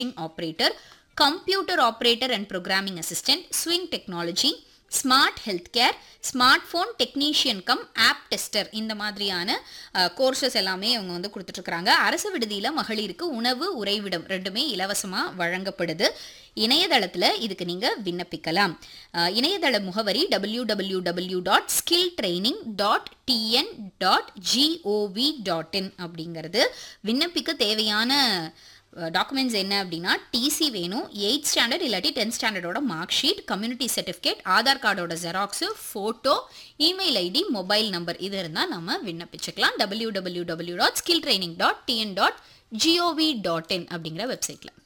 operator computer operator and programming assistant swing technology smart health care smart phone technician cum app tester இந்த மாதிரியான courses எல்லாமே அவங்க வந்து கொடுத்துட்ருக்குறாங்க அரசு விடுதியில் மகளிருக்கு உணவு உறைவிடம் ரெண்டுமே இலவசமாக வழங்கப்படுது இணையதளத்தில் இதுக்கு நீங்கள் விண்ணப்பிக்கலாம் அஹ், இணையதள முகவரி W W W dot skill training dot TN dot G O V dot in அப்படிங்கிறது விண்ணப்பிக்க தேவையான டாக்குமெண்ட்ஸ் என்ன அப்படின்னா டிசி வேணும் எயிட் ஸ்டாண்டர்ட் இல்லாட்டி டென்த் ஸ்டாண்டர்டோட mark sheet community certificate Aadhaar கார்டோட xerox photo email ID mobile number இது இருந்தால் நம்ம விண்ணப்பிச்சுக்கலாம் W W W dot skill training dot TN dot G O V dot in அப்படிங்கிற வெப்சைட்டில்